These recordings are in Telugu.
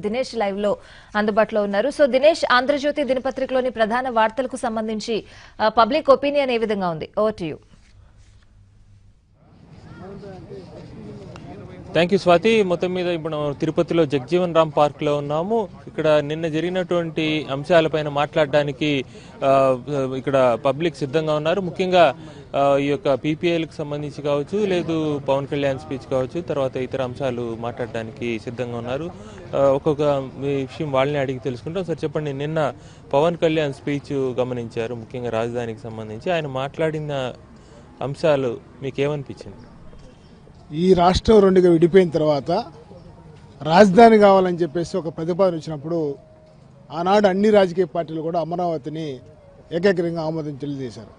దినేష్ లైవ్ లో అందుబాటులో ఉన్నారు సో దినేష్ ఆంధ్రజ్యోతి దినపత్రికలోని ప్రధాన వార్తలకు సంబంధించి ఆ, పబ్లిక్ ఒపీనియన్ ఏ విధంగా ఉంది over to you thank you Swathi మొత్తం మీద ఇప్పుడు మనం తిరుపతిలో జగ్జీవన్ రామ్ పార్క్ లో ఉన్నాము ఇక్కడ నిన్న జరిగినటువంటి అంశాలపైన మాట్లాడడానికి ఆ, ఇక్కడ పబ్లిక్ సిద్ధంగా ఉన్నారు ముఖ్యంగా ఆ, ఈ యొక్క PPL కి సంబంధించి కావచ్చు లేదు పవన్ కళ్యాణ్ స్పీచ్ కావచ్చు తర్వాత ఇతర అంశాలు మాట్లాడడానికి సిద్ధంగా ఉన్నారు ఆ, ఒక్కొక్క విషయం వాళ్ళని అడిగి తెలుసుకుంటాం సార్ చెప్పండి నిన్న పవన్ కళ్యాణ్ స్పీచ్ గమనించారు ముఖ్యంగా రాజధానికి సంబంధించి ఆయన మాట్లాడిన అంశాలు మీకు ఏమనిపించింది ఈ రాష్ట్రం రెండుగా విడిపోయిన తర్వాత రాజధాని కావాలని చెప్పేసి ఒక ప్రతిపాదన వచ్చినప్పుడు ఆనాడు అన్ని రాజకీయ పార్టీలు కూడా అమరావతిని ఏకగ్రీవంగా ఆమోదం తెలియజేశారు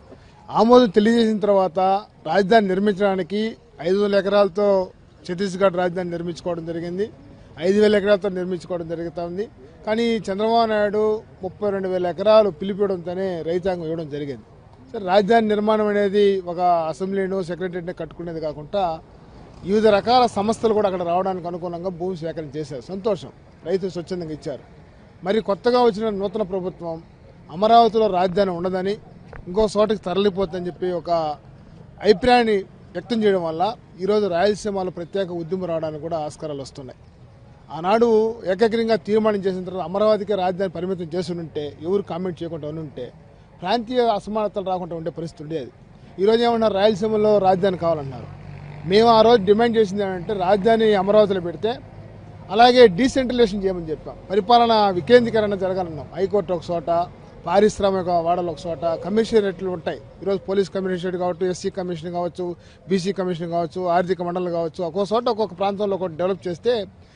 ఆమోదం తెలియజేసిన తర్వాత రాజధాని నిర్మించడానికి ఐదు వందల ఎకరాలతో ఛత్తీస్గఢ్ రాజధాని నిర్మించుకోవడం జరిగింది ఐదు వేల ఎకరాలతో నిర్మించుకోవడం జరుగుతూ ఉంది కానీ చంద్రబాబు నాయుడు ముప్పై రెండు వేల ఎకరాలు పిలిపియడంతోనే రైతాంగం ఇవ్వడం జరిగింది సరే రాజధాని నిర్మాణం అనేది ఒక అసెంబ్లీను సెక్రటరీని కట్టుకునేది కాకుండా వివిధ రకాల సంస్థలు కూడా అక్కడ రావడానికి అనుకూలంగా భూమి సేకరణ చేశారు సంతోషం రైతులు స్వచ్ఛందంగా ఇచ్చారు మరి కొత్తగా వచ్చిన నూతన ప్రభుత్వం అమరావతిలో రాజధాని ఉండదని ఇంకో చోటకి తరలిపోతుందని చెప్పి ఒక అభిప్రాయాన్ని వ్యక్తం చేయడం వల్ల ఈరోజు రాయలసీమలో ప్రత్యేక ఉద్యమం రావడానికి కూడా ఆస్కారాలు వస్తున్నాయి ఆనాడు ఏకగ్రీవంగా తీర్మానం చేసిన తర్వాత అమరావతికి రాజధాని పరిమితం చేసి ఉంటే ఎవరు కామెంట్ చేయకుండా ఉంటే ప్రాంతీయ అసమానతలు రాకుండా ఉండే పరిస్థితి ఉండేది ఈరోజు ఏమన్నారు రాయలసీమలో రాజధాని కావాలన్నారు మేము ఆ రోజు డిమాండ్ చేసింది ఏంటంటే రాజధాని అమరావతిలో పెడితే అలాగే డీసెంట్రలైజేషన్ చేయమని చెప్పాం పరిపాలన వికేంద్రీకరణ జరగాలన్నాం హైకోర్టు ఒక చోట పారిశ్రామిక వాడలు ఒక చోట కమిషనరేట్లు ఉంటాయి ఈరోజు పోలీస్ కమిషనరేట్ కావచ్చు ఎస్సీ కమిషన్ కావచ్చు బీసీ కమిషన్ కావచ్చు ఆర్థిక మండలి కావచ్చు ఒక్కొక్క చోట ఒక్కొక్క ప్రాంతంలో ఒకటి డెవలప్ చేస్తే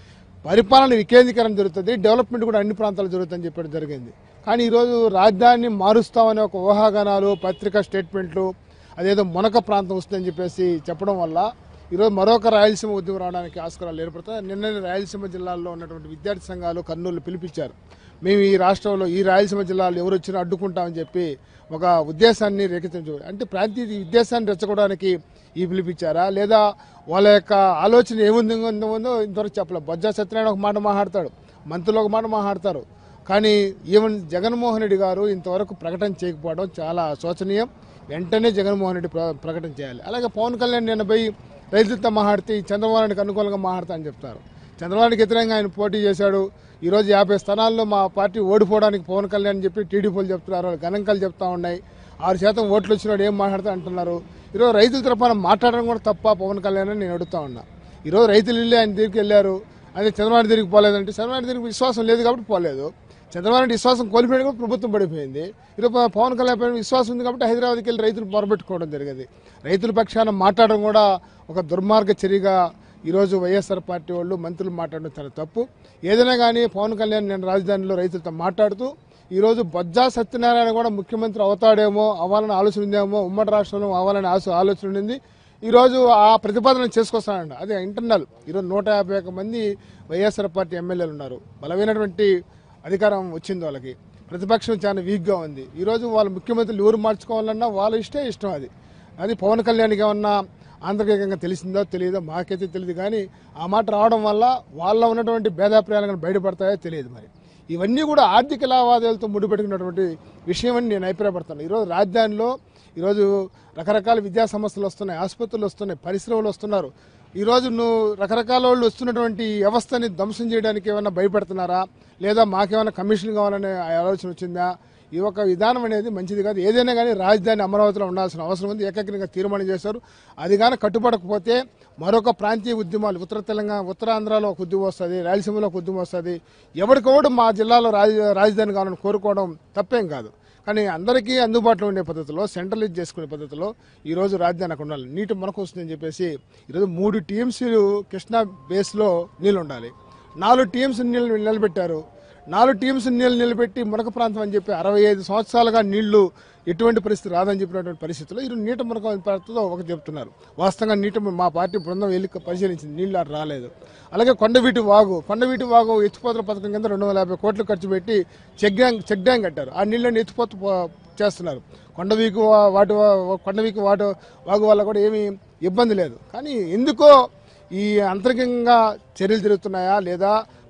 పరిపాలన వికేంద్రీకరణ జరుగుతుంది డెవలప్మెంట్ కూడా అన్ని ప్రాంతాలు జరుగుతుందని చెప్పడం జరిగింది కానీ ఈరోజు రాజధానిని మారుస్తామనే ఒక ఊహాగానాలు పత్రికా స్టేట్మెంట్లు అదేదో మునక ప్రాంతం వస్తుందని చెప్పేసి చెప్పడం వల్ల ఈరోజు మరొక రాయలసీమ ఉద్యమం రావడానికి ఆస్కారాలు ఏర్పడతాయి నిన్ననే రాయలసీమ జిల్లాల్లో ఉన్నటువంటి విద్యార్థి సంఘాలు కర్నూలు పిలిపించారు మేము ఈ రాష్ట్రంలో ఈ రాయలసీమ జిల్లాలో ఎవరు వచ్చినా అడ్డుకుంటామని చెప్పి ఒక ఉద్దేశాన్ని రేకెత్తించు అంటే ప్రాంతీయ ఉద్దేశాన్ని రెచ్చగొట్టడానికి ఈ పిలిపించారా లేదా వాళ్ళ యొక్క ఆలోచన ఏముంది ఉందో ఇంతవరకు చెప్పలేదు బొజ్జా సత్యనారాయణ ఒక మాట మాట్లాడతాడు మంత్రులు ఒక మాట మాట్లాడతారు కానీ ఈవెన్ జగన్మోహన్ రెడ్డి గారు ఇంతవరకు ప్రకటన చేయకపోవడం చాలా శోచనీయం వెంటనే జగన్మోహన్ రెడ్డి ప్ర- ప్రకటన చేయాలి అలాగే పవన్ కళ్యాణ్ నిన్న పోయి రైతులతో మాట్లాడితే ఈ చంద్రబాబు నాయుడుకి అనుకూలంగా మాట్లాడతా అని చెప్తారు చంద్రబాబుకి వ్యతిరేకంగా ఆయన పోటీ చేశాడు ఈరోజు యాభై స్థానాల్లో మా పార్టీ ఓడిపోవడానికి పవన్ కళ్యాణ్ అని చెప్పి టీడీపీలు చెప్తున్నారు వాళ్ళు గణాంకాలు చెప్తా ఉన్నాయి ఆరు శాతం ఓట్లు వచ్చినాడు ఏం మాట్లాడతా అంటున్నారు ఈరోజు రైతుల తరఫున మాట్లాడడం కూడా తప్ప పవన్ కళ్యాణ్ అని నేను అడుగుతా ఉన్నా ఈరోజు రైతులు వెళ్ళి ఆయన దగ్గరికి వెళ్ళారు అదే చంద్రబాబు దగ్గరికి పోలేదంటే చంద్రబాబు దగ్గరికి విశ్వాసం లేదు కాబట్టి పోలేదు చంద్రబాబు నాయుడు విశ్వాసం కోల్పోయాడు కాబట్టి ప్రభుత్వం పడిపోయింది ఈరోజు పవన్ కళ్యాణ్ పైన విశ్వాసం ఉంది కాబట్టి హైదరాబాద్కి వెళ్ళి రైతులు మొరబెట్టుకోవడం జరిగింది రైతుల పక్షాన మాట్లాడడం కూడా ఒక దుర్మార్గ చర్యగా ఈరోజు వైఎస్ఆర్ పార్టీ వాళ్ళు మంత్రులు మాట్లాడడం చాలా తప్పు ఏదైనా కానీ పవన్ కళ్యాణ్ నేను రాజధానిలో రైతులతో మాట్లాడుతూ ఈరోజు బొజ్జా సత్యనారాయణ కూడా ముఖ్యమంత్రి అవుతాడేమో అవ్వాలని ఆలోచన ఉందేమో ఉమ్మడి రాష్ట్రంలో అవ్వాలని ఆశ ఆలోచన ఉండింది ఈరోజు ఆ ప్రతిపాదన చేసుకొస్తానండి అదే ఇంటర్నల్ ఈరోజు నూట యాభై ఒక్క మంది వైఎస్ఆర్ పార్టీ ఎమ్మెల్యేలు ఉన్నారు బలమైనటువంటి అధికారం వచ్చింది వాళ్ళకి ప్రతిపక్షం చాలా వీక్గా ఉంది ఈరోజు వాళ్ళ ముఖ్యమంత్రులు ఎవరు మార్చుకోవాలన్నా వాళ్ళ ఇష్టే ఇష్టం అది అది పవన్ కళ్యాణ్కి ఏమన్నా ఆంధ్రకేకంగా తెలిసిందో తెలియదో మాకైతే తెలియదు కానీ ఆ మాట రావడం వల్ల వాళ్ళ ఉన్నటువంటి భేదాభిప్రాయాలు కానీ బయటపడతాయో తెలియదు మరి ఇవన్నీ కూడా ఆర్థిక లావాదేవీలతో ముడిపెట్టుకున్నటువంటి విషయం అని నేను అభిప్రాయపడతాను ఈరోజు రాజధానిలో ఈరోజు రకరకాల విద్యా సంస్థలు వస్తున్నాయి ఆసుపత్రులు వస్తున్నాయి పరిశ్రమలు వస్తున్నారు ఈరోజు నువ్వు రకరకాల వాళ్ళు వస్తున్నటువంటి ఈ వ్యవస్థని ధ్వంసం చేయడానికి ఏమైనా భయపెడుతున్నారా లేదా మాకేమైనా కమిషన్ కావాలనే ఆలోచన వచ్చిందా ఈ యొక్క విధానం అనేది మంచిది కాదు ఏదైనా కానీ రాజధాని అమరావతిలో ఉండాల్సిన అవసరం ఉంది ఏకగ్రీవంగా తీర్మానం చేశారు అది కానీ కట్టుబడకపోతే మరొక ప్రాంతీయ ఉద్యమాలు ఉత్తర తెలంగాణ ఉత్తరాంధ్రలో ఒక ఉద్యమం వస్తుంది రాయలసీమలో ఒక ఉద్యమం వస్తుంది ఎవరికొకడు మా జిల్లాలో రాజ రాజధాని కావాలని కోరుకోవడం తప్పేం కాదు కానీ అందరికీ అందుబాటులో ఉండే పద్ధతిలో సెంట్రలైజ్ చేసుకునే పద్ధతిలో ఈ రోజు రాజధాని అక్కడ ఉండాలి నీటి మనకు వస్తుందని చెప్పేసి ఈరోజు మూడు టీమ్స్ కృష్ణా బేస్లో నీళ్ళు ఉండాలి నాలుగు టీమ్స్ నీళ్ళు నిలబెట్టారు నాలుగు టీమ్స్ నీళ్ళు నిలబెట్టి మునక ప్రాంతం అని చెప్పి అరవై ఐదు సంవత్సరాలుగా నీళ్లు ఎటువంటి పరిస్థితి రాదని చెప్పినటువంటి పరిస్థితుల్లో ఈరోజు నీట మునక ప్రాంతంలో ఒకటి చెప్తున్నారు వాస్తవంగా నీట మా పార్టీ బృందం వెళ్ళి పరిశీలించింది నీళ్లు అటు రాలేదు అలాగే కొండవీటి వాగు కొండవీటి వాగు ఎత్తిపోతల పథకం కింద రెండు వందల యాభై కోట్లు ఖర్చు పెట్టి చెక్ డ్యాం చెక్ డ్యాం కట్టారు ఆ నీళ్ళని ఎత్తిపోత పో- చేస్తున్నారు కొండవీకు వా- వాటి వా- కొండవీకు వాటి వాగు వల్ల కూడా ఏమీ ఇబ్బంది లేదు కానీ ఎందుకో ఈ అంతర్గంగా చర్యలు జరుగుతున్నాయా లేదా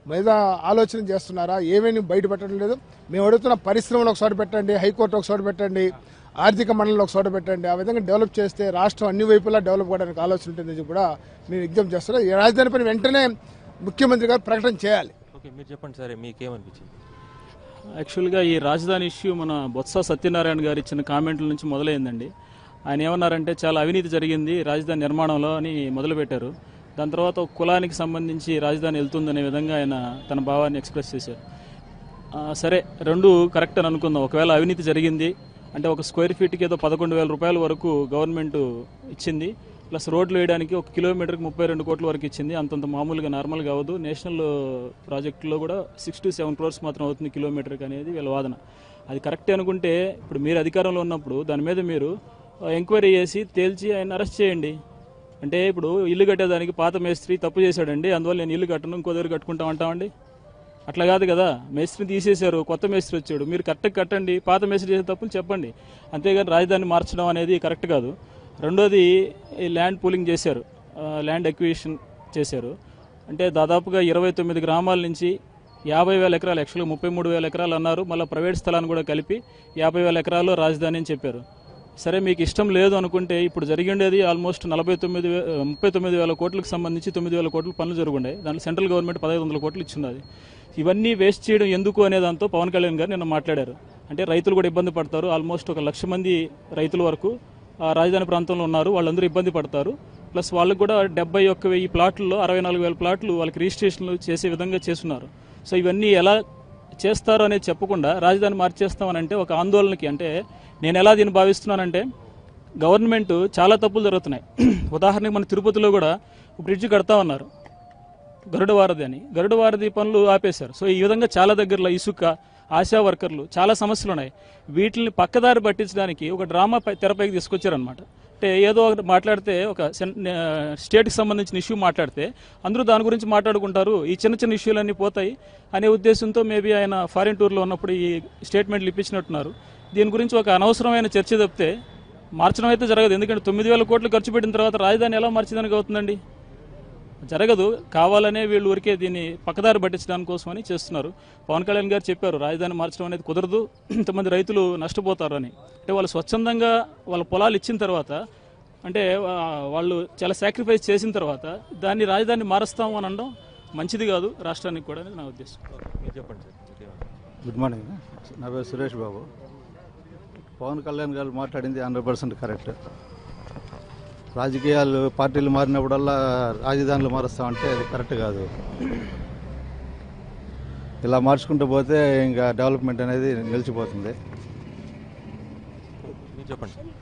మీద ఆలోచన చేస్తున్నారా ఏమేమి బయట పెట్టడం లేదు మేము అడుగుతున్న పరిశ్రమలు ఒక చోట పెట్టండి హైకోర్టు ఒక చోట పెట్టండి ఆర్థిక మండలిలో ఒక చోట పెట్టండి ఆ విధంగా డెవలప్ చేస్తే రాష్ట్రం అన్ని వైపులా డెవలప్ కావడానికి ఆలోచన ఉంటుందని చెప్పి కూడా మేము విజ్ఞప్తి చేస్తున్నాం ఈ రాజధాని పని వెంటనే ముఖ్యమంత్రి గారు ప్రకటన చేయాలి ఓకే మీరు చెప్పండి సరే మీకేమనిపించింది యాక్చువల్గా ఈ రాజధాని ఇష్యూ మన బొత్స సత్యనారాయణ గారు ఇచ్చిన కామెంట్ల నుంచి మొదలైందండి ఆయన ఏమన్నారంటే చాలా అవినీతి జరిగింది రాజధాని నిర్మాణంలో అని మొదలుపెట్టారు దాని తర్వాత ఒక కులానికి సంబంధించి రాజధాని వెళ్తుందనే విధంగా ఆయన తన భావాన్ని ఎక్స్ప్రెస్ చేశారు ఆ, సరే రెండు కరెక్ట్ అని అనుకుందాం ఒకవేళ అవినీతి జరిగింది అంటే ఒక స్క్వేర్ ఫీట్కి ఏదో పదకొండు వేల రూపాయల వరకు గవర్నమెంట్ ఇచ్చింది ప్లస్ రోడ్లు వేయడానికి ఒక కిలోమీటర్కి ముప్పై రెండు కోట్ల వరకు ఇచ్చింది అంతంత మామూలుగా నార్మల్గా అవ్వదు నేషనల్ ప్రాజెక్టులో కూడా సిక్స్ టు సెవెన్ క్రోర్స్ మాత్రం అవుతుంది కిలోమీటర్కి అనేది వీళ్ళ వాదన అది కరెక్టే అనుకుంటే ఇప్పుడు మీరు అధికారంలో ఉన్నప్పుడు దాని మీద మీరు ఎంక్వైరీ చేసి తేల్చి ఆయన అరెస్ట్ చేయండి అంటే ఇప్పుడు ఇల్లు కట్టేదానికి పాత మేస్త్రి తప్పు చేశాడండి అందువల్ల నేను ఇల్లు కట్టను ఇంకో దగ్గర కట్టుకుంటాం అంటామండి అట్లా కాదు కదా మేస్త్రిని తీసేశారు కొత్త మేస్త్రి వచ్చాడు మీరు కరెక్ట్గా కట్టండి పాత మేస్త్రి చేసే తప్పులు చెప్పండి అంతేగాని రాజధాని మార్చడం అనేది కరెక్ట్ కాదు రెండోది ఈ ల్యాండ్ పూలింగ్ చేశారు ఆ, ల్యాండ్ ఎక్విజిషన్ చేశారు అంటే దాదాపుగా ఇరవై తొమ్మిది గ్రామాల నుంచి యాభై వేల ఎకరాలు యాక్చువల్గా ముప్పై మూడు వేల ఎకరాలు అన్నారు మళ్ళీ ప్రైవేట్ స్థలాన్ని కూడా కలిపి యాభై వేల ఎకరాలు రాజధాని అని చెప్పారు సరే మీకు ఇష్టం లేదు అనుకుంటే ఇప్పుడు జరిగిండేది ఆల్మోస్ట్ నలభై తొమ్మిది వే- ముప్పై తొమ్మిది వేల కోట్లకు సంబంధించి తొమ్మిది వేల కోట్ల పనులు జరుగుండే దాంట్లో సెంట్రల్ గవర్నమెంట్ పదహైదు వందల కోట్లు ఇచ్చున్నది ఇవన్నీ వేస్ట్ చేయడం ఎందుకు అనే దాంతో పవన్ కళ్యాణ్ గారు నిన్న మాట్లాడారు అంటే రైతులు కూడా ఇబ్బంది పడతారు ఆల్మోస్ట్ ఒక లక్ష మంది రైతుల వరకు ఆ రాజధాని ప్రాంతంలో ఉన్నారు వాళ్ళందరూ ఇబ్బంది పడతారు ప్లస్ వాళ్ళకు కూడా డెబ్బై ఒక్క వెయ్యి ప్లాట్లలో అరవై నాలుగు వేల ప్లాట్లు వాళ్ళకి రిజిస్ట్రేషన్లు చేసే విధంగా చేస్తున్నారు సో ఇవన్నీ ఎలా చేస్తారు అనేది చెప్పకుండా రాజధాని మార్చేస్తామని అంటే ఒక ఆందోళనకి అంటే నేను ఎలా దీన్ని భావిస్తున్నానంటే గవర్నమెంట్ చాలా తప్పులు జరుగుతున్నాయి ఉదాహరణకి మన తిరుపతిలో కూడా బ్రిడ్జ్ కడతా ఉన్నారు గరుడ వారధి అని గరుడ వారధి పనులు ఆపేశారు సో ఈ విధంగా చాలా దగ్గరలో ఇసుక ఆశా వర్కర్లు చాలా సమస్యలు ఉన్నాయి వీటిని పక్కదారి పట్టించడానికి ఒక డ్రామా పై- తెరపైకి తీసుకొచ్చారనమాట అంటే ఏదో ఒకటి మాట్లాడితే ఒక సెన్- ఆ, స్టేట్కి సంబంధించిన ఇష్యూ మాట్లాడితే అందరూ దాని గురించి మాట్లాడుకుంటారు ఈ చిన్న చిన్న ఇష్యూలన్నీ పోతాయి అనే ఉద్దేశంతో మేబీ ఆయన ఫారిన్ టూర్లో ఉన్నప్పుడు ఈ స్టేట్మెంట్లు ఇప్పించినట్టున్నారు దీని గురించి ఒక అనవసరమైన చర్చ తప్పితే మార్చడం అయితే జరగదు ఎందుకంటే తొమ్మిది వేల కోట్లు ఖర్చు పెట్టిన తర్వాత రాజధాని ఎలా మార్చేదానికి అవుతుందండి జరగదు కావాలనే వీళ్ళు ఊరికే దీన్ని పక్కదారి పట్టించడానికి కోసమని చేస్తున్నారు పవన్ కళ్యాణ్ గారు చెప్పారు రాజధాని మార్చడం అనేది కుదరదు ఇంతమంది రైతులు నష్టపోతారు అని అంటే వాళ్ళు స్వచ్ఛందంగా వాళ్ళ పొలాలు ఇచ్చిన తర్వాత అంటే ఆ, వాళ్ళు చాలా సాక్రిఫైస్ చేసిన తర్వాత దాన్ని రాజధాని మారుస్తాము అని అనడం మంచిది కాదు రాష్ట్రానికి కూడా అనేది నా ఉద్దేశం మీరు చెప్పండి సార్ మీకేమనిపించింది? గుడ్ మార్నింగ్ నా పేరు సురేష్ బాబు పవన్ కళ్యాణ్ గారు మాట్లాడింది హండ్రెడ్ పర్సెంట్ కరెక్ట్ రాజకీయాలు పార్టీలు మారినప్పుడల్లా రాజధానులు మారుస్తామంటే అది కరెక్ట్ కాదు ఇలా మార్చుకుంటూ పోతే ఇంకా డెవలప్మెంట్ అనేది నిలిచిపోతుంది మీరు చెప్పండి సార్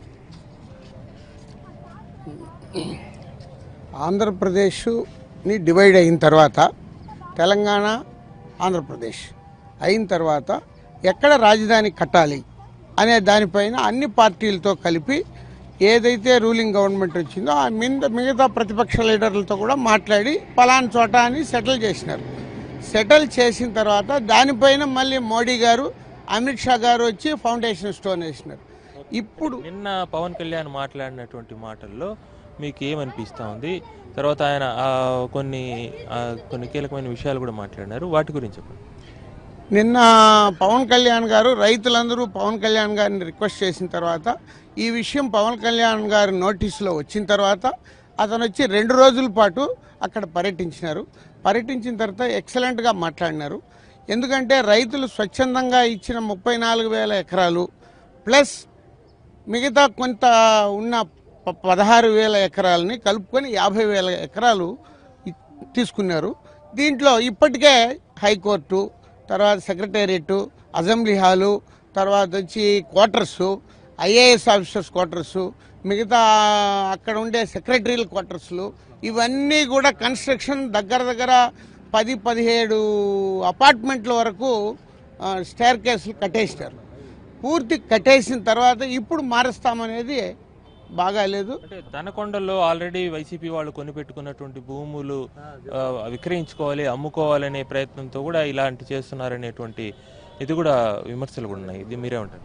ఆంధ్రప్రదేశ్ని డివైడ్ అయిన తర్వాత తెలంగాణ ఆంధ్రప్రదేశ్ అయిన తర్వాత ఎక్కడ రాజధాని కట్టాలి అనే దానిపైన అన్ని పార్టీలతో కలిపి ఏదైతే రూలింగ్ గవర్నమెంట్ వచ్చిందో ఆ మిగతా మిగతా ప్రతిపక్ష లీడర్లతో కూడా మాట్లాడి పలానా చోట అని సెటిల్ చేసినారు సెటిల్ చేసిన తర్వాత దానిపైన మళ్ళీ మోడీ గారు అమిత్ షా గారు వచ్చి ఫౌండేషన్ స్టోన్ వేసినారు ఇప్పుడు నిన్న పవన్ కళ్యాణ్ మాట్లాడినటువంటి మాటల్లో మీకు ఏమనిపిస్తా ఉంది తర్వాత ఆయన ఆ, కొన్ని ఆ, కొన్ని కీలకమైన విషయాలు కూడా మాట్లాడినారు వాటి గురించి చెప్పండి నిన్న పవన్ కళ్యాణ్ గారు రైతులందరూ పవన్ కళ్యాణ్ గారిని రిక్వెస్ట్ చేసిన తర్వాత ఈ విషయం పవన్ కళ్యాణ్ గారి నోటీసులో వచ్చిన తర్వాత అతను వచ్చి రెండు రోజుల పాటు అక్కడ పర్యటించినారు పర్యటించిన తర్వాత ఎక్సలెంట్గా మాట్లాడినారు ఎందుకంటే రైతులు స్వచ్ఛందంగా ఇచ్చిన ముప్పై నాలుగు వేల ఎకరాలు ప్లస్ మిగతా కొంత ఉన్న ప- పదహారు వేల ఎకరాలని కలుపుకొని యాభై వేల ఎకరాలు ఇ- తీసుకున్నారు దీంట్లో ఇప్పటికే హైకోర్టు తర్వాత సెక్రటేరియట్ అసెంబ్లీ హాలు తర్వాత వచ్చి క్వార్టర్స్ ఐఏఎస్ ఆఫీసర్స్ క్వార్టర్స్ మిగతా అక్కడ ఉండే సెక్రటరీల క్వార్టర్స్లు ఇవన్నీ కూడా కన్స్ట్రక్షన్ దగ్గర దగ్గర పది పదిహేడు అపార్ట్మెంట్ల వరకు స్టేర్ కేసులు కట్టేసినారు పూర్తి కట్టేసిన తర్వాత ఇప్పుడు మారుస్తామనేది బాగాలేదు అంటే దనకొండలో ఆల్రెడీ వైసీపీ వాళ్ళు కొనిపెట్టుకున్నటువంటి భూములు ఆ, విక్రయించుకోవాలి అమ్ముకోవాలనే ప్రయత్నంతో కూడా ఇలాంటి చేస్తున్నారనేటువంటి ఇది కూడా విమర్శలు కూడా ఉన్నాయి ఇది మీరే ఉంటారు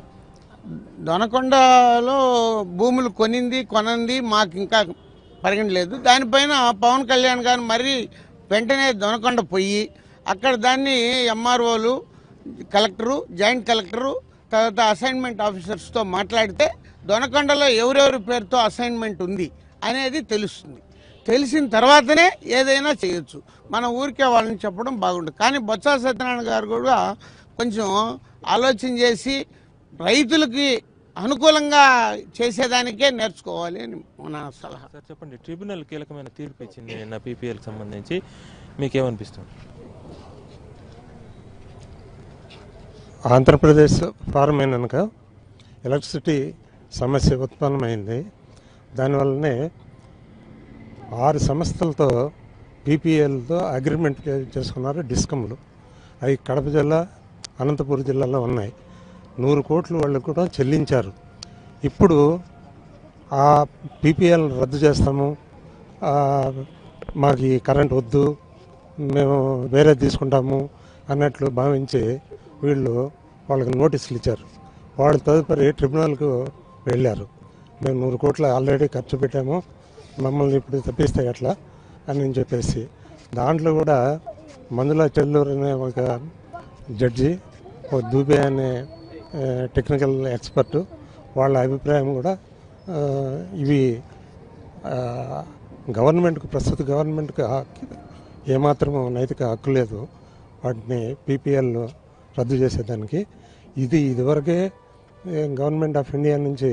దొనకొండలో భూములు కొనింది కొనంది మాకు ఇంకా పరిగణలేదు దానిపైన పవన్ కళ్యాణ్ గారు మరీ వెంటనే దొనకొండ పోయి అక్కడ దాన్ని ఎంఆర్ఓలు కలెక్టరు జాయింట్ కలెక్టరు తర్వాత అసైన్మెంట్ ఆఫీసర్స్తో మాట్లాడితే దొనకొండలో ఎవరెవరి పేరుతో అసైన్మెంట్ ఉంది అనేది తెలుస్తుంది తెలిసిన తర్వాతనే ఏదైనా చేయొచ్చు మన ఊరికే వాళ్ళని చెప్పడం బాగుంటుంది కానీ బొత్స సత్యనారాయణ గారు కూడా కొంచెం ఆలోచన చేసి రైతులకి అనుకూలంగా చేసేదానికే నేర్చుకోవాలి అని మన సలహా సార్ చెప్పండి ట్రిబ్యునల్ కీలకమైన తీర్పు ఇచ్చింది నిన్న పీపీఎల్కి సంబంధించి మీకేమనిపిస్తుంది ఆంధ్రప్రదేశ్ ఫారం అయినాక ఎలక్ట్రిసిటీ సమస్య ఉత్పన్నమైంది దానివల్లనే ఆరు సంస్థలతో పీపీఎల్తో అగ్రిమెంట్ చే- చేసుకున్నారు డిస్కమ్లు అవి కడప జిల్లా అనంతపురం జిల్లాలో ఉన్నాయి నూరు కోట్లు వాళ్ళు కూడా చెల్లించారు ఇప్పుడు ఆ పీపీఎల్ రద్దు చేస్తాము ఆ, మాకు ఈ కరెంట్ వద్దు మేము వేరే తీసుకుంటాము అన్నట్లు భావించి వీళ్ళు వాళ్ళకి నోటీసులు ఇచ్చారు వాళ్ళు తదుపరి ట్రిబ్యునల్కు వెళ్ళారు మేము నూరు కోట్లు ఆల్రెడీ ఖర్చు పెట్టాము మమ్మల్ని ఇప్పుడు తప్పిస్తే ఎట్లా అని చెప్పేసి దాంట్లో కూడా మందుల చెల్లూరు అనే ఒక జడ్జి ఒక దూబే అనే ఆ, టెక్నికల్ ఎక్స్పర్ట్ వాళ్ళ అభిప్రాయం కూడా ఆ, ఇవి ఆ, గవర్నమెంట్కు ప్రస్తుత గవర్నమెంట్కి హక్కు- ఏమాత్రము నైతిక హక్కు లేదు వాటిని పీపీఎల్ రద్దు చేసేదానికి ఇది ఇదివరకే ఏ, గవర్నమెంట్ ఆఫ్ ఇండియా నుంచి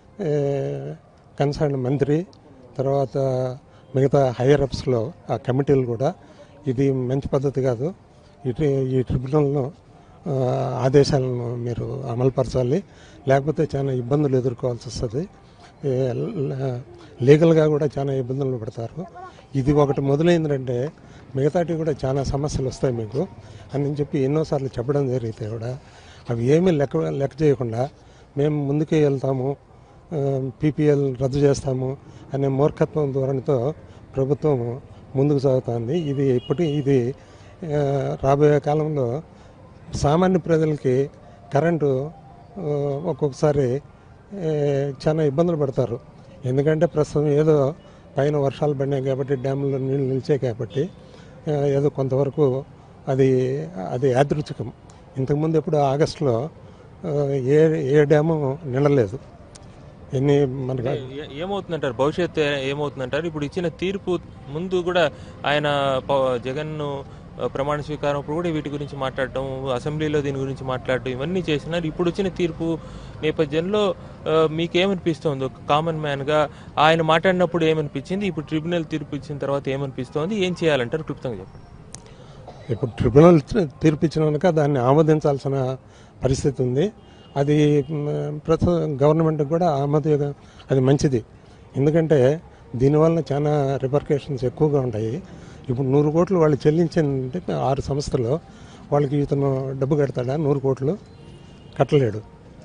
కన్సర్న్ మంత్రి తర్వాత మిగతా హైయర్ అప్స్లో ఆ కమిటీలు కూడా ఇది మంచి పద్ధతి కాదు ఇటు ఈ ట్రిబ్యునల్ను ఆ, ఆదేశాలను మీరు అమలుపరచాలి లేకపోతే చాలా ఇబ్బందులు ఎదుర్కోవాల్సి వస్తుంది ఏ, ల- లీగల్గా కూడా చాలా ఇబ్బందులు పడతారు ఇది ఒకటి మొదలైందంటే మిగతాటి కూడా చాలా సమస్యలు వస్తాయి మీకు అని చెప్పి ఎన్నోసార్లు చెప్పడం జరిగితే కూడా అవి ఏమీ లెక్క లెక్క చేయకుండా మేము ముందుకే వెళ్తాము పీపీఎల్ రద్దు చేస్తాము అనే మూర్ఖత్వం ధోరణితో ప్రభుత్వం ముందుకు సాగుతుంది ఇది ఇప్పటి ఇది ఆ, రాబోయే కాలంలో సామాన్య ప్రజలకి కరెంటు ఆ, ఒక్కొక్కసారి ఏ, చాలా ఇబ్బందులు పడతారు ఎందుకంటే ప్రస్తుతం ఏదో పైన వర్షాలు పడినాయి కాబట్టి డ్యాముల్లో నీళ్ళు నిలిచాయి కాబట్టి ఆ, ఏదో కొంతవరకు అది అది యాదృచ్ఛికం ఇంతకుముందు ఎప్పుడు ఆగస్టులో ఆ, ఏ ఏ డ్యాము నిండలేదు ఎన్ని మనకు ఏ- ఏమవుతుందంటారు భవిష్యత్తు ఏ- ఏమవుతుందంటారు ఇప్పుడు ఇచ్చిన తీర్పు ముందు కూడా ఆయన ప- జగన్ను ఆ, ప్రమాణ స్వీకారం అప్పుడు కూడా వీటి గురించి మాట్లాడటం అసెంబ్లీలో దీని గురించి మాట్లాడటం ఇవన్నీ చేసినారు ఇప్పుడు వచ్చిన తీర్పు నేపథ్యంలో ఆ, మీకేమనిపిస్తోంది ఒక కామన్ మ్యాన్గా ఆయన మాట్లాడినప్పుడు ఏమనిపించింది ఇప్పుడు ట్రిబ్యునల్ తీర్పు ఇచ్చిన తర్వాత ఏమనిపిస్తోంది ఏం చేయాలంటారు క్లుప్తంగా చెప్పండి ఇప్పుడు ట్రిబ్యునల్ తీర్పు ఇచ్చినాక దాన్ని ఆమోదించాల్సిన పరిస్థితి ఉంది అది మ్, ప్రస్తుతం గవర్నమెంట్కి కూడా ఆమోద అది మంచిది ఎందుకంటే దీనివల్ల చాలా రిపర్కేషన్స్ ఎక్కువగా ఉంటాయి ఇప్పుడు నూరు కోట్లు వాళ్ళు చెల్లించిందంటే ఆరు సంస్థలు వాళ్ళకి ఇతను డబ్బు కడతాడా నూరు కోట్లు కట్టలేడు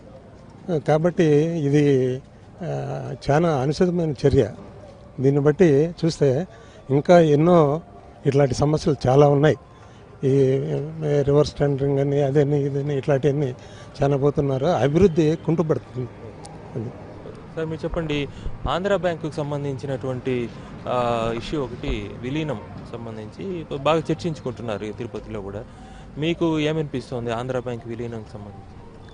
కాబట్టి ఇది ఆ, చాలా అనుచితమైన చర్య దీన్ని బట్టి చూస్తే ఇంకా ఎన్నో ఇట్లాంటి సమస్యలు చాలా ఉన్నాయి ఈ రివర్స్ టెండరింగ్ అని అదని ఇదని ఇట్లాంటివన్నీ చాలా పోతున్నారు అభివృద్ధి కుంటుపడుతుంది అది సార్ మీరు చెప్పండి ఆంధ్ర బ్యాంకుకు సంబంధించినటువంటి ఆ, ఇష్యూ ఒకటి విలీనం సంబంధించి బాగా చర్చించుకుంటున్నారు ఈ తిరుపతిలో కూడా మీకు ఏమనిపిస్తోంది ఆంధ్ర బ్యాంక్ విలీనం సంబంధించి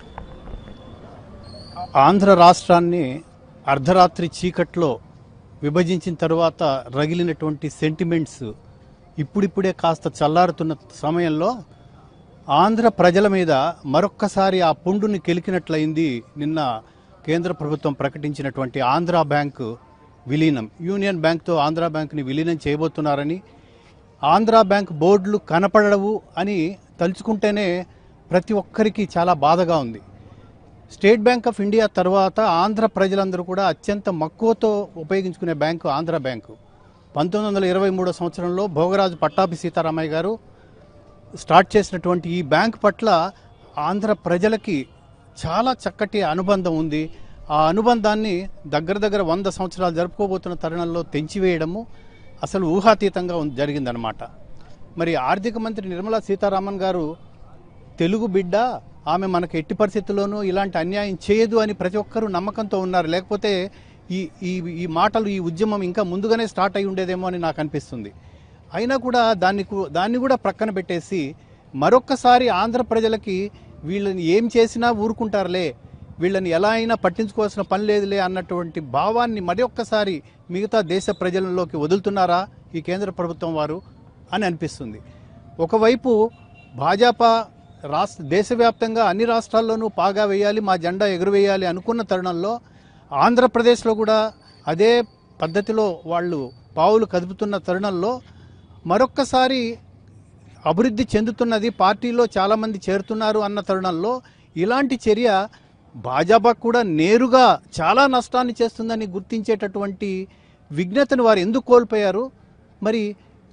ఆంధ్ర రాష్ట్రాన్ని అర్ధరాత్రి చీకట్లో విభజించిన తర్వాత రగిలినటువంటి సెంటిమెంట్స్ ఇప్పుడిప్పుడే కాస్త చల్లారుతున్న సమయంలో ఆంధ్ర ప్రజల మీద మరొక్కసారి ఆ పుండుని కెలికినట్లయింది నిన్న కేంద్ర ప్రభుత్వం ప్రకటించినటువంటి ఆంధ్ర బ్యాంకు విలీనం యూనియన్ బ్యాంక్తో ఆంధ్ర బ్యాంకుని విలీనం చేయబోతున్నారని ఆంధ్ర బ్యాంక్ బోర్డులు కనపడవు అని తలుచుకుంటేనే ప్రతి ఒక్కరికి చాలా బాధగా ఉంది స్టేట్ బ్యాంక్ ఆఫ్ ఇండియా తర్వాత ఆంధ్ర ప్రజలందరూ కూడా అత్యంత మక్కువతో ఉపయోగించుకునే బ్యాంకు ఆంధ్ర బ్యాంకు పంతొమ్మిది వందల ఇరవై మూడో సంవత్సరంలో భోగరాజు పట్టాభి సీతారామయ్య గారు స్టార్ట్ చేసినటువంటి ఈ బ్యాంక్ పట్ల ఆంధ్ర ప్రజలకి చాలా చక్కటి అనుబంధం ఉంది ఆ అనుబంధాన్ని దగ్గర దగ్గర వంద సంవత్సరాలు జరుపుకోబోతున్న తరుణంలో తెంచివేయడము అసలు ఊహాతీతంగా ఉంది- జరిగిందనమాట మరి ఆర్థిక మంత్రి నిర్మలా సీతారామన్ గారు తెలుగు బిడ్డ ఆమె మనకు ఎట్టి పరిస్థితుల్లోనూ ఇలాంటి అన్యాయం చేయదు అని ప్రతి ఒక్కరూ నమ్మకంతో ఉన్నారు లేకపోతే ఈ ఈ ఈ మాటలు ఈ ఉద్యమం ఇంకా ముందుగానే స్టార్ట్ అయి ఉండేదేమో అని నాకు అనిపిస్తుంది అయినా కూడా దాన్ని కు- దాన్ని కూడా ప్రక్కన పెట్టేసి మరొక్కసారి ఆంధ్ర ప్రజలకి వీళ్ళని ఏం చేసినా ఊరుకుంటారులే వీళ్ళని ఎలా అయినా పట్టించుకోవాల్సిన పని లేదులే అన్నటువంటి భావాన్ని మరి ఒక్కసారి మిగతా దేశ ప్రజలలోకి వదులుతున్నారా ఈ కేంద్ర ప్రభుత్వం వారు అని అనిపిస్తుంది ఒకవైపు భాజపా రాష్ట్ర దేశవ్యాప్తంగా అన్ని రాష్ట్రాల్లోనూ పాగా వేయాలి మా జెండా ఎగురవేయాలి అనుకున్న తరుణంలో ఆంధ్రప్రదేశ్లో కూడా అదే పద్ధతిలో వాళ్ళు పావులు కదుపుతున్న తరుణంలో మరొక్కసారి అభివృద్ధి చెందుతున్నది పార్టీలో చాలామంది చేరుతున్నారు అన్న తరుణంలో ఇలాంటి చర్య భాజపా కూడా నేరుగా చాలా నష్టాన్ని చేస్తుందని గుర్తించేటటువంటి విజ్ఞతను వారు ఎందుకు కోల్పోయారు మరి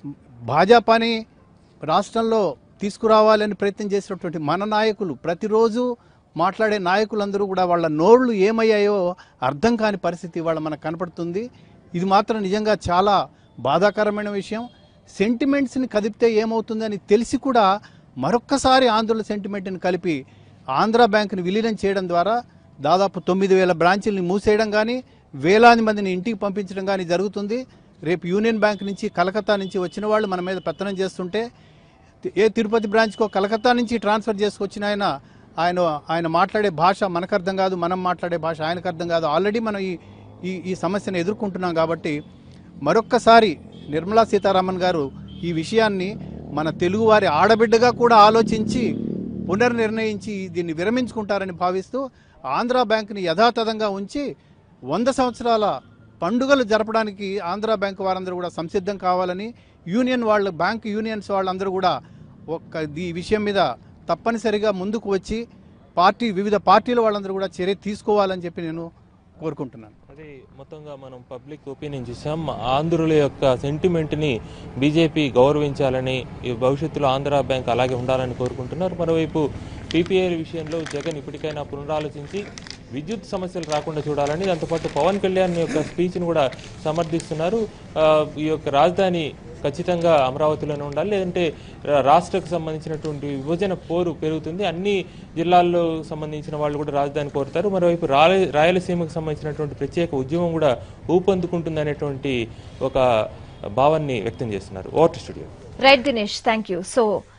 భాజపాని రాష్ట్రంలో తీసుకురావాలని ప్రయత్నం చేసినటువంటి మన నాయకులు ప్రతిరోజు మాట్లాడే నాయకులందరూ కూడా వాళ్ళ నోళ్లు ఏమయ్యాయో అర్థం కాని పరిస్థితి వాళ్ళ మనకు కనపడుతుంది ఇది మాత్రం నిజంగా చాలా బాధాకరమైన విషయం సెంటిమెంట్స్ని కదిపితే ఏమవుతుందని తెలిసి కూడా మరొక్కసారి ఆంధ్రుల సెంటిమెంట్ని కలిపి ఆంధ్ర బ్యాంకుని విలీనం చేయడం ద్వారా దాదాపు తొమ్మిది వేల బ్రాంచీలని మూసేయడం కానీ వేలాది మందిని ఇంటికి పంపించడం కానీ జరుగుతుంది రేపు యూనియన్ బ్యాంక్ నుంచి కలకత్తా నుంచి వచ్చిన వాళ్ళు మన మీద పెత్తనం చేస్తుంటే ఏ తిరుపతి బ్రాంచ్కో కలకత్తా నుంచి ట్రాన్స్ఫర్ చేసుకొచ్చిన ఆయన ఆయన ఆయన మాట్లాడే భాష మనకు అర్థం కాదు మనం మాట్లాడే భాష ఆయనకు అర్థం కాదు ఆల్రెడీ మనం ఈ ఈ ఈ సమస్యను ఎదుర్కొంటున్నాం కాబట్టి మరొక్కసారి నిర్మలా సీతారామన్ గారు ఈ విషయాన్ని మన తెలుగువారి ఆడబిడ్డగా కూడా ఆలోచించి పునర్నిర్ణయించి దీన్ని విరమించుకుంటారని భావిస్తూ ఆంధ్రా బ్యాంకుని యథాతథంగా ఉంచి వంద సంవత్సరాల పండుగలు జరపడానికి ఆంధ్రా బ్యాంక్ వారందరూ కూడా సంసిద్ధం కావాలని యూనియన్ వాళ్ళు బ్యాంక్ యూనియన్స్ వాళ్ళందరూ కూడా ఒక్క ఈ విషయం మీద తప్పనిసరిగా ముందుకు వచ్చి పార్టీ వివిధ పార్టీల వాళ్ళందరూ కూడా చర్య తీసుకోవాలని చెప్పి నేను కోరుకుంటున్నాను అదే మొత్తంగా మనం పబ్లిక్ ఒపీనియన్ చూసాం ఆంధ్రుల యొక్క సెంటిమెంట్ ని బీజేపీ గౌరవించాలని ఈ భవిష్యత్తులో ఆంధ్ర బ్యాంక్ అలాగే ఉండాలని కోరుకుంటున్నారు మరోవైపు పీపీఐ విషయంలో జగన్ ఇప్పటికైనా పునరాలోచించి విద్యుత్ సమస్యలు రాకుండా చూడాలని దాంతోపాటు పవన్ కళ్యాణ్ యొక్క స్పీచ్ను కూడా సమర్థిస్తున్నారు ఆ, ఈ యొక్క రాజధాని ఖచ్చితంగా అమరావతిలోనే ఉండాలి లేదంటే రా- రాష్ట్రకు సంబంధించినటువంటి విభజన పోరు పెరుగుతుంది అన్ని జిల్లాల్లో సంబంధించిన వాళ్ళు కూడా రాజధాని కోరుతారు మరోవైపు రాయల రాయలసీమకు సంబంధించినటువంటి ప్రత్యేక ఉద్యమం కూడా ఊపందుకుంటుంది అనేటువంటి ఒక భావాన్ని వ్యక్తం చేస్తున్నారు over to studio right Dinesh thank you so